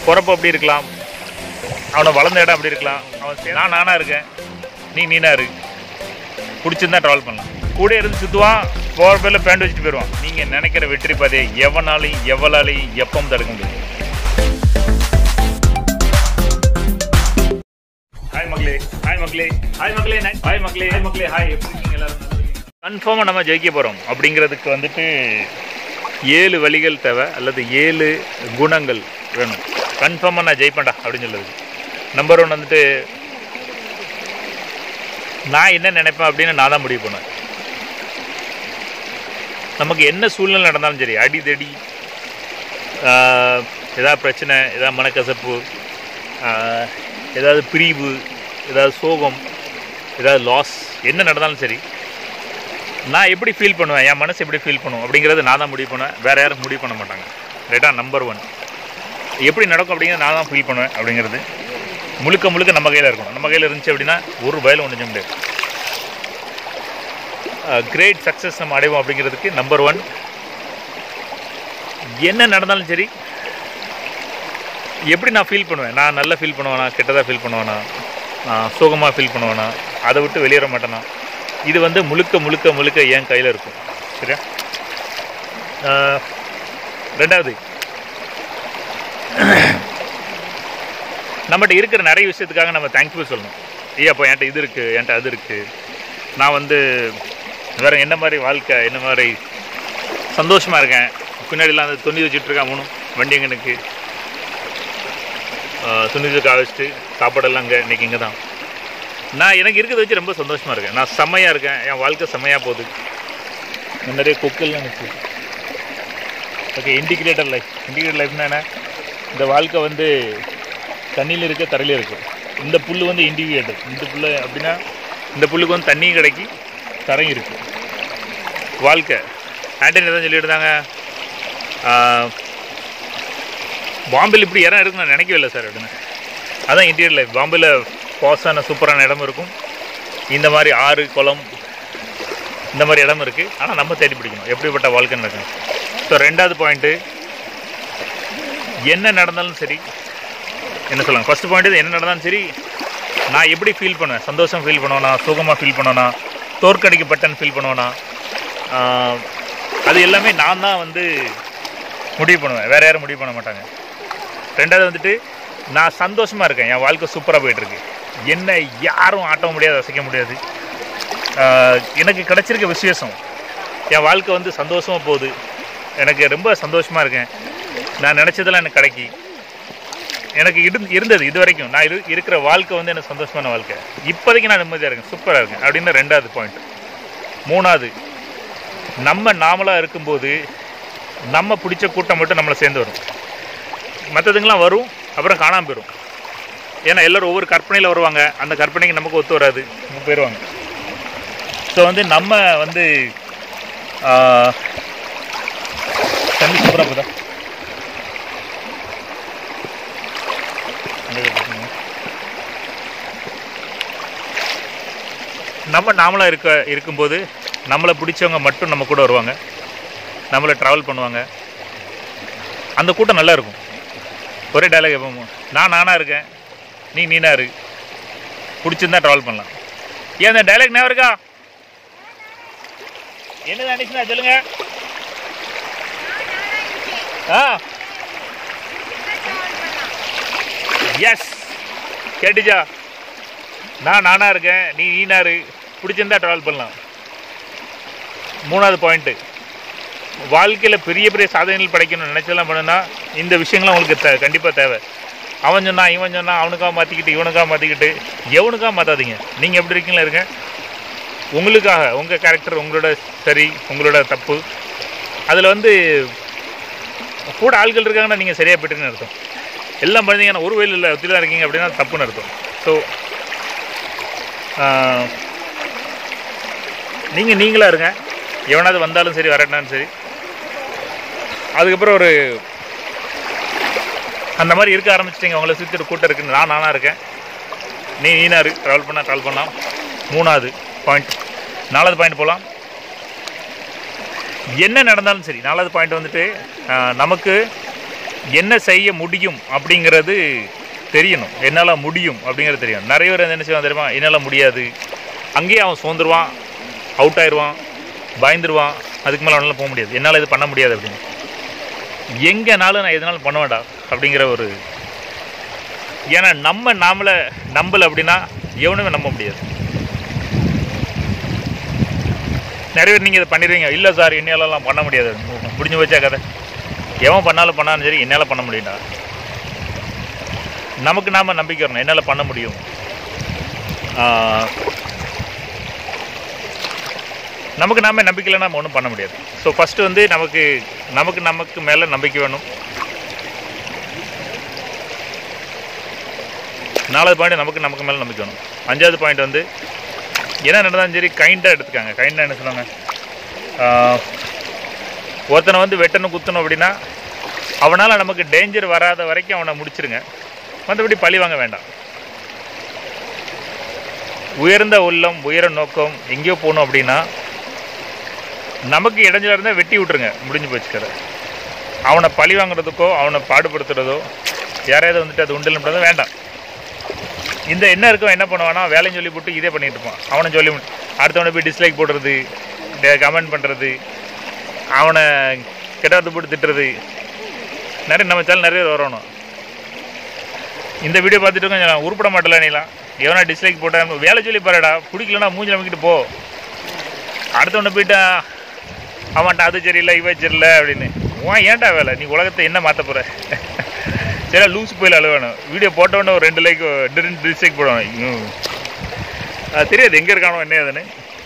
பிறப்பு அப்படி இருக்கலாம் அவனை வளர்ந்த இடம் அப்படி இருக்கலாம் அவன் சே- நான் நானா இருக்கேன் நீ நீனா இரு பிடிச்சிருந்தா ட்ராவல் பண்ணலாம் கூட இருந்து சுற்றுவான் போகிற பேரில் பேண்ட் வச்சுட்டு போயிடுவான் நீங்கள் நினைக்கிற வெற்றி பாதையை எவனாலையும் எவ்வளாலையும் எப்பவும் தடுக்க முடியும் ஹாய் மக்களே ஹாய் மக்களே ஹாய் மக்களே ஹாய் மக்களே ஹாய் மக்களே ஹாய் எப்படி இருக்கீங்க எல்லாரும் கன்ஃபார்மாக நம்ம ஜெயிக்க போகிறோம் அப்படிங்கிறதுக்கு வந்துட்டு ஏழு வழிகள் தேவை அல்லது ஏழு குணங்கள் வேணும் கன்ஃபார்மாக நான் ஜெயிப்பேன்டா அப்படின்னு சொல்லுது நம்பர் ஒன் வந்துட்டு நான் என்ன நினைப்பேன் அப்படின்னு நான் தான் முடிவு பண்ணுவேன் நமக்கு என்ன சூழ்நிலை நடந்தாலும் சரி அடிதடி ஆஹ், ஏதாவது பிரச்சனை ஏதாவது மனக்கசப்பு ஆஹ், ஏதாவது பிரிவு ஏதாவது சோகம் ஏதாவது லாஸ் என்ன நடந்தாலும் சரி நான் எப்படி ஃபீல் பண்ணுவேன் என் மனசு எப்படி ஃபீல் பண்ணும் அப்படிங்கிறது நான் தான் முடிவு பண்ணுவேன் வேறு யாரும் முடிவு பண்ண மாட்டாங்க ரைட்டா நம்பர் ஒன் எப்படி நடக்கும் அப்படிங்கிறது நான் தான் ஃபீல் பண்ணுவேன் அப்படிங்கிறது முழுக்க முழுக்க நம்ம கையில் இருக்கணும் நம்ம கையில் இருந்துச்சு அப்படின்னா ஒரு பயலும் ஒன்றும் செய்ய முடியாது கிரேட் சக்ஸஸ் நம்ம அடைவோம் அப்படிங்கிறதுக்கு நம்பர் ஒன் என்ன நடந்தாலும் சரி எப்படி நான் ஃபீல் பண்ணுவேன் நான் நல்லா ஃபீல் பண்ணுவேனா கெட்டதாக ஃபீல் பண்ணுவேனா நான் சோகமாக ஃபீல் பண்ணுவேனா அதை விட்டு வெளியேற மாட்டேனா இது வந்து முழுக்க முழுக்க முழுக்க என் கையில் இருக்கும் சரியா ஆஹ், ரெண்டாவது நம்மகிட்ட இருக்கிற நிறைய விஷயத்துக்காக நம்ம தேங்க்யூ சொல்லணும் ஐயா அப்போ என்கிட்ட இது இருக்குது என்கிட்ட அது இருக்குது நான் வந்து வேற என்ன மாதிரி வாழ்க்கை என்ன மாதிரி சந்தோஷமாக இருக்கேன் பின்னாடிலாம் அந்த துணி வச்சுட்டு இருக்கேன் மூணும் வண்டி எங்கனுக்கு துணி வச்சு வச்சுட்டு சாப்பாடெல்லாம் அங்கே இன்றைக்கி இங்கே தான் நான் எனக்கு இருக்கிறத வச்சு ரொம்ப சந்தோஷமாக இருக்கேன் நான் செம்மையாக இருக்கேன் என் வாழ்க்கை செம்மையாக போகுது இன்னும் நிறைய கொக்கெல்லாம் எனக்கு ஓகே இன்டிகிரேட்டர் லைஃப் இன்டிகிரேட்டர் லைஃப்னா என்ன இந்த வாழ்க்கை வந்து தண்ணியில் இருக்க தரையில் இருக்கு இந்த புல் வந்து இண்டிவிஜுவல் இந்த புல் அப்படின்னா இந்த புல்லுக்கு வந்து தண்ணியும் கிடைக்கி தரையும் இருக்கு வாழ்க்கை ஆண்டனி தான் சொல்லிட்டு இருந்தாங்க பாம்பேல இப்படி இடம் இருக்குன்னு நான் நினைக்கவே இல்லை சார் அப்படின்னு அதான் இன்டீரியர் லைஃப் பாம்பேல பாஸான சூப்பரான இடம் இருக்கும் இந்த மாதிரி ஆறு குளம் இந்த மாதிரி இடம் இருக்குது ஆனால் நம்ம தேடி பிடிக்கணும் எப்படிப்பட்ட வாழ்க்கை நடக்கணும் ஸோ ரெண்டாவது பாயிண்ட்டு என்ன நடந்தாலும் சரி என்ன சொல்லுங்க ஃபர்ஸ்ட் பாயிண்ட் என்ன நடந்தாலும் சரி நான் எப்படி ஃபீல் பண்ணுவேன் சந்தோஷம் ஃபீல் பண்ணுவேனா சுகமாக ஃபீல் பண்ணுவேனா தோற்கடிக்கப்பட்டேன்னு ஃபீல் பண்ணுவேனா ஆஹ், அது எல்லாமே நான் தான் வந்து முடிவு பண்ணுவேன் வேற யாரும் முடிவு பண்ண மாட்டாங்க ரெண்டாவது வந்துட்டு நான் சந்தோஷமாக இருக்கேன் என் வாழ்க்கை சூப்பராக போயிட்டுருக்கு என்ன யாரும் ஆட்ட முடியாது அசைக்க முடியாது ஆஹ், எனக்கு கிடைச்சிருக்க விசேஷம் என் வாழ்க்கை வந்து சந்தோஷமாக போகுது எனக்கு ரொம்ப சந்தோஷமாக இருக்கேன் நான் நினச்சதெல்லாம் எனக்கு கிடைக்கி எனக்கு இருந்து இருந்தது இது வரைக்கும் நான் இரு இருக்கிற வாழ்க்கை வந்து எனக்கு சந்தோஷமான வாழ்க்கை இப்போதைக்கு நான் நிம்மதியாக இருக்கேன் சூப்பராக இருக்கேன் அப்படின்னு ரெண்டாவது பாயிண்ட் மூணாவது நம்ம நாமளாக இருக்கும்போது நம்ம பிடிச்ச கூட்டம் மட்டும் நம்மளை சேர்ந்து வரும் மற்றதுங்களாம் வரும் அப்புறம் காணாமல் போயிடும் ஏன்னா எல்லோரும் ஒவ்வொரு கற்பனையில் வருவாங்க அந்த கற்பனைக்கு நமக்கு ஒத்து வராது அவங்க போயிடுவாங்க ஸோ வந்து நம்ம வந்து ஆஹ், தண்ணி சூப்பராக போதா நம்ம நாமளாக இருக்க இருக்கும்போது நம்மளை பிடிச்சவங்க மட்டும் நம்ம கூட வருவாங்க நம்மளை ட்ராவல் பண்ணுவாங்க அந்த கூட்டம் நல்லா இருக்கும் ஒரே டைலாக் எப்போ நான் நானாக இருக்கேன் நீ நீனா இரு பிடிச்சிருந்தா ட்ராவல் பண்ணலாம் ஏன் அந்த டைலாக் ஞாபகம் இருக்கா என்னது அனிச்சுனா சொல்லுங்க ஆ எஸ் கேட்டுச்சா நான் நானா இருக்கேன் நீ நீனாரு பிடிச்சிருந்தா ட்ராவல் பண்ணலாம் மூணாவது பாயிண்ட்டு வாழ்க்கையில் பெரிய பெரிய சாதனைகள் படைக்கணும்னு நினச்செல்லாம் பண்ணுன்னா இந்த விஷயங்கள்லாம் உங்களுக்கு தே கண்டிப்பாக தேவை அவன் சொன்னான் இவன் சொன்னான் அவனுக்காக மாற்றிக்கிட்டு இவனுக்காக மாற்றிக்கிட்டு எவனுக்காக மாற்றாதீங்க நீங்கள் எப்படி இருக்கீங்களா இருங்க உங்களுக்காக உங்கள் கேரக்டர் உங்களோட சரி உங்களோட தப்பு அதில் வந்து கூட ஆள்கள் இருக்காங்கன்னா நீங்கள் சரியாக போயிட்டுருக்குன்னு அர்த்தம் எல்லாம் பண்ணீங்கன்னா ஒரு வயலில் இல்லை ஒத்தி தான் இருக்கீங்க அப்படின்னா தப்புன்னு அர்த்தம் ஸோ நீங்கள் நீங்களாக இருங்க எவனாவது வந்தாலும் சரி வரட்டாலும் சரி அதுக்கப்புறம் ஒரு அந்த மாதிரி இருக்க ஆரம்பிச்சிட்டிங்க உங்களை சுற்றி ஒரு கூட்டம் இருக்குன்னு நான் நானாக இருக்கேன் நீ நீனா இருக்கு ட்ராவல் பண்ணால் ட்ராவல் பண்ணலாம் மூணாவது பாயிண்ட் நாலாவது பாயிண்ட் போகலாம் என்ன நடந்தாலும் சரி நாலாவது பாயிண்ட் வந்துட்டு ஆஹ், நமக்கு என்ன செய்ய முடியும் அப்படிங்கிறது தெரியணும் என்னால் முடியும் அப்படிங்கிறது தெரியும் நிறைய பேர் என்ன செய்வான் தெரியுமா என்னால் முடியாது அங்கேயே அவன் சோர்ந்துருவான் அவுட் ஆயிடுவான் பயந்துருவான் அதுக்கு மேலே அவனால் போக முடியாது என்னால் இது பண்ண முடியாது அப்படின்னு எங்கேனாலும் நான் எதனாலும் பண்ண வேண்டாம் அப்படிங்கிற ஒரு ஏன்னா நம்ம நாமளை நம்பலை அப்படின்னா எவனுமே நம்ப முடியாது நிறைய பேர் நீங்கள் இதை பண்ணிடுவீங்க இல்லை சார் என்னாலலாம் பண்ண முடியாது முடிஞ்சு வச்சா கதை எவன் பண்ணாலும் பண்ணாலும் சரி என்னால் பண்ண முடியும்டா நமக்கு நாம நம்பிக்கை வரணும் என்னால் பண்ண முடியும் ஆஹ், நமக்கு நாம நம்பிக்கை இல்லைன்னா நம்ம ஒன்றும் பண்ண முடியாது ஸோ ஃபஸ்ட்டு வந்து நமக்கு நமக்கு நமக்கு மேலே நம்பிக்கை வேணும் நாலாவது பாயிண்ட் நமக்கு நமக்கு மேலே நம்பிக்கை வேணும் அஞ்சாவது பாயிண்ட் வந்து என்ன நடந்தாலும் சரி கைண்டாக எடுத்துக்காங்க கைண்டாக என்ன சொல்லுவாங்க ஆஹ், ஒருத்தனை வந்து வெட்டணும் குத்தணும் அப்படின்னா அவனால் நமக்கு டேஞ்சர் வராத வரைக்கும் அவனை முடிச்சிருங்க மற்றபடி பழி வாங்க வேண்டாம் உயர்ந்த உள்ளம் உயர நோக்கம் எங்கேயோ போகணும் அப்படின்னா நமக்கு இடைஞ்சலா இருந்தால் வெட்டி விட்டுருங்க முடிஞ்சு போச்சு கதை அவனை பழி வாங்குறதுக்கோ அவனை பாடுபடுத்துறதோ யாரையாவது வந்துட்டு அது உண்டு வேண்டாம் இந்த என்ன இருக்கோ என்ன பண்ணுவானா வேலையும் சொல்லி போட்டு இதே பண்ணிட்டு இருப்பான் அவனை சொல்லி விட்டு- அடுத்தவனை போய் டிஸ்லைக் போடுறது கமெண்ட் பண்ணுறது அவனை கெட்டாத்து போட்டு திட்டுறது நிறைய நம்ம சேனல் நிறைய பேர் வரணும் இந்த வீடியோ பார்த்துட்டு கொஞ்சம் உருப்பட மாட்டல நீலாம் எவனா டிஸ்லைக் போட்டா வேலை சொல்லி பாருடா பிடிக்கலனா மூஞ்சி நம்பிக்கிட்டு போ அடுத்தவனை போயிட்டா அவன்ட்ட அது சரியில்லை இவ சரியில்லை அப்படின்னு உன் ஏன்டா வேலை நீ உலகத்தை என்ன மாற்ற போற சரி லூஸ் போயில் அழுவணும் வீடியோ போட்டவொடனே ஒரு ரெண்டு லைக் ரெண்டு டிஸ்லைக் போடணும் ஐயோ. அது தெரியாது எங்கே இருக்கானோ என்ன ஏதுன்னு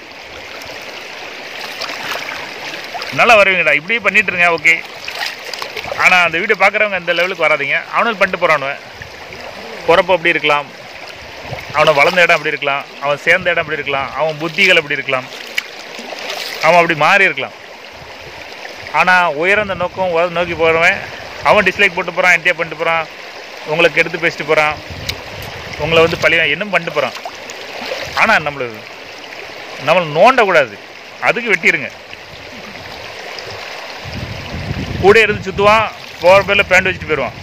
நல்லா வருவீங்கடா இப்படியே பண்ணிட்டு இருங்க ஓகே ஆனால் அந்த வீடியோ பார்க்குறவங்க இந்த லெவலுக்கு வராதீங்க அவனும் பண்ணிட்டு போகிறானுவன் பிறப்பு அப்படி இருக்கலாம் அவனை வளர்ந்த இடம் அப்படி இருக்கலாம் அவன் சேர்ந்த இடம் அப்படி இருக்கலாம் அவன் புத்திகள் அப்படி இருக்கலாம் அவன் அப்படி மாறி இருக்கலாம் ஆனால் உயர்ந்த நோக்கம் உயர்ந்த நோக்கி போகிறவன் அவன் டிஸ்லைக் போட்டு போகிறான் என்டியா பண்ணிட்டு போகிறான் உங்களுக்கு எடுத்து பேசிட்டு போகிறான் உங்களை வந்து பழி இன்னும் பண்ணிட்டு போகிறான் ஆனால் நம்மளுக்கு நம்மளை நோண்டக்கூடாது அதுக்கு வெட்டிடுங்க கூட இருந்து சுற்றுவான் போகிற பேரில் பேண்ட் வச்சுட்டு போயிடுவான்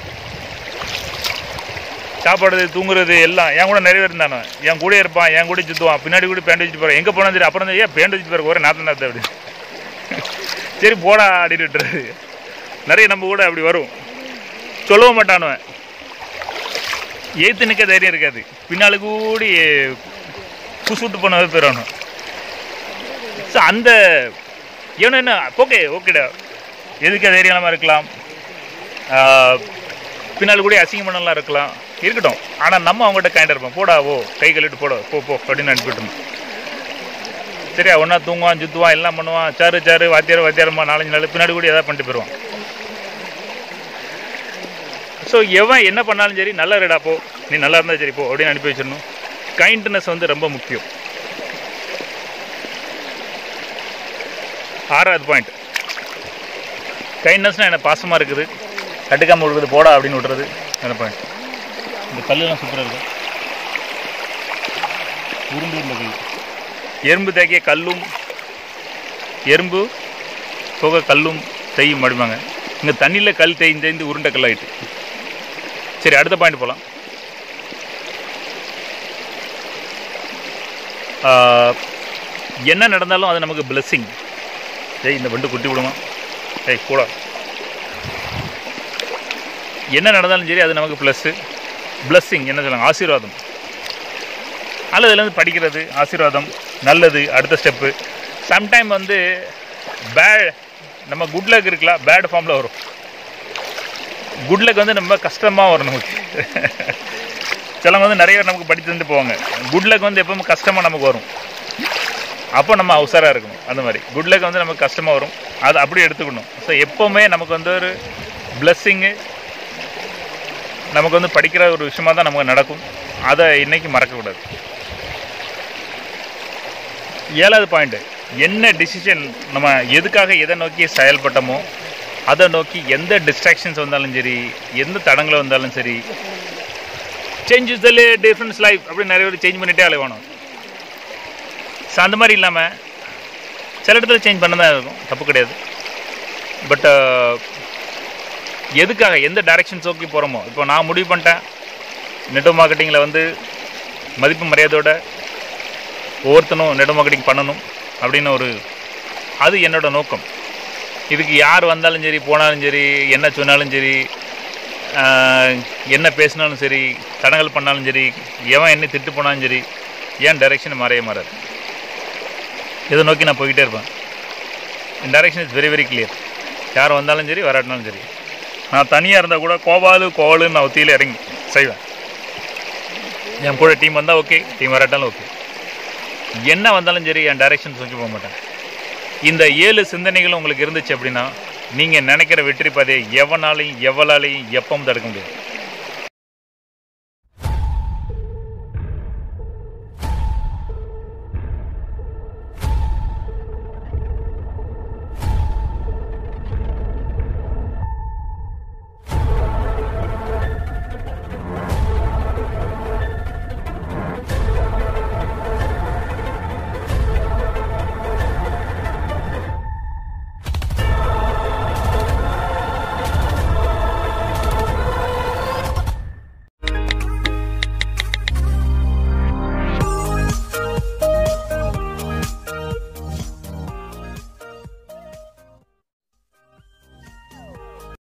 சாப்பிட்றது தூங்குறது எல்லாம் என் கூட நிறைய பேர் இருந்தானு என் கூட இருப்பான் என் கூட சுற்றுவான் பின்னாடி கூட பேண்ட் வச்சுட்டு போகிறான் எங்கே போனா சரி அப்புறம் தான் ஏன் பேண்ட் வச்சுட்டு போகிற ஒரே நாத்த நாத்த அப்படி சரி போடா அப்படின்னு விட்டுறது நிறைய நம்ம கூட அப்படி வரும் சொல்லவும் மாட்டானுவன் ஏத்து நிற்க தைரியம் இருக்காது பின்னால கூடி குசுட்டு போனவே போயிடணும் ஸோ அந்த இவனு என்ன ஓகே ஓகேடா எதுக்கு தைரியமாக இருக்கலாம் ஆஹ், பின்னால் கூட அசிங்கம் பண்ணலாம் இருக்கலாம் இருக்கட்டும் ஆனால் நம்ம அவங்ககிட்ட கைண்ட் இருப்போம் போடா ஓ கை கழுவிட்டு போட போ போ அப்படின்னு அனுப்பிவிட்டோம் சரியா ஒன்றா தூங்குவான் சுற்றுவான் எல்லாம் பண்ணுவான் சாரு சாரு வாத்தியார் வாத்தியாரம்மா நாலஞ்சு நாள் பின்னாடி கூட எதாவது பண்ணிட்டு போயிடுவான் ஸோ எவன் என்ன பண்ணாலும் சரி நல்லா இருடா போ நீ நல்லா இருந்தால் சரி போ அப்படின்னு அனுப்பி வச்சிடணும் கைண்ட்னஸ் வந்து ரொம்ப முக்கியம் ஆறாவது பாயிண்ட் கைண்ட்னஸ்னால் என்ன பாசமாக இருக்குது கட்டுக்காமல் விடுறது போடா அப்படின்னு விடுறது என்ன பாயிண்ட் இந்த கல்லெல்லாம் சூப்பராக இருக்கு உருண்டு உருண்ட கல் எறும்பு தேக்கிய கல்லும் எறும்பு புகை கல்லும் தேயும் மடிப்பாங்க இங்கே தண்ணியில் கல் தேய்ந்து தேய்ந்து உருண்டை கல்லாயிட்டு சரி அடுத்த பாயிண்ட் போகலாம் என்ன நடந்தாலும் அது நமக்கு பிளெஸ்ஸிங் ஏய் இந்த வண்டு குட்டி விடுமா ஏய் கூட என்ன நடந்தாலும் சரி அது நமக்கு ப்ளஸ்ஸு பிளஸ்ஸிங் என்ன சொல்லுவாங்க ஆசீர்வாதம் அல்லது இதுலேருந்து படிக்கிறது ஆசீர்வாதம் நல்லது அடுத்த ஸ்டெப்பு சம்டைம் வந்து பேட் நம்ம குட் லக் இருக்கலாம் பேட் ஃபார்மில் வரும் குட் லக் வந்து நம்ம கஷ்டமாக வரும் நமக்கு சிலவங்க வந்து நிறைய பேர் நமக்கு படித்து வந்து போவாங்க குட் லக் வந்து எப்பவுமே கஷ்டமாக நமக்கு வரும் அப்போ நம்ம அவசராக இருக்கணும் அந்த மாதிரி குட் லக் வந்து நமக்கு கஷ்டமாக வரும் அது அப்படி எடுத்துக்கணும் ஸோ எப்போவுமே நமக்கு வந்து ஒரு பிளஸ்ஸிங்கு நமக்கு வந்து படிக்கிற ஒரு விஷயமா தான் நமக்கு நடக்கும் அதை இன்னைக்கு மறக்கக்கூடாது ஏழாவது பாயிண்ட் என்ன டிசிஷன் நம்ம எதுக்காக எதை நோக்கி செயல்பட்டோமோ அதை நோக்கி எந்த டிஸ்ட்ராக்ஷன்ஸ் வந்தாலும் சரி எந்த தடங்கள் வந்தாலும் சரி change is the difference life அப்படின்னு நிறைய பேர் சேஞ்ச் பண்ணிட்டே அலைவானோம் ஸோ அந்த மாதிரி இல்லாமல் சில இடத்துல சேஞ்ச் பண்ண தான் இருக்கும் தப்பு கிடையாது பட் எதுக்காக எந்த டைரக்ஷன் நோக்கி போகிறோமோ இப்போ நான் முடிவு பண்ணிட்டேன் நெட்வொர்க் மார்க்கெட்டிங்கில் வந்து மதிப்பு மரியாதையோட ஒவ்வொருத்தனும் நெட்வொர்க் மார்க்கெட்டிங் பண்ணணும் அப்படின்னு ஒரு அது என்னோட நோக்கம் இதுக்கு யார் வந்தாலும் சரி போனாலும் சரி என்ன சொன்னாலும் சரி ஆஹ், என்ன பேசினாலும் சரி தடங்கல் பண்ணாலும் சரி எவன் என்ன திட்டு போனாலும் சரி ஏன் டைரெக்ஷன் மாறைய மாறாது இதை நோக்கி நான் போய்கிட்டே இருப்பேன் என் direction is very very clear யார் வந்தாலும் சரி வராட்டினாலும் சரி நான் தனியாக இருந்தால் கூட கோபாலு கோவாலுன்னு நான் ஒத்தியில் இறங்கி செய்வேன் என் கூட டீம் வந்தால் ஓகே டீம் வராட்டாலும் ஓகே என்ன வந்தாலும் சரி என் டைரெக்ஷன் நோக்கி போக மாட்டேன் இந்த ஏழு சிந்தனைகள் உங்களுக்கு இருந்துச்சு அப்படின்னா நீங்கள் நினைக்கிற வெற்றி பாதையை எவனாலையும் எவ்வளாலையும் எப்பவும் தடுக்க முடியாது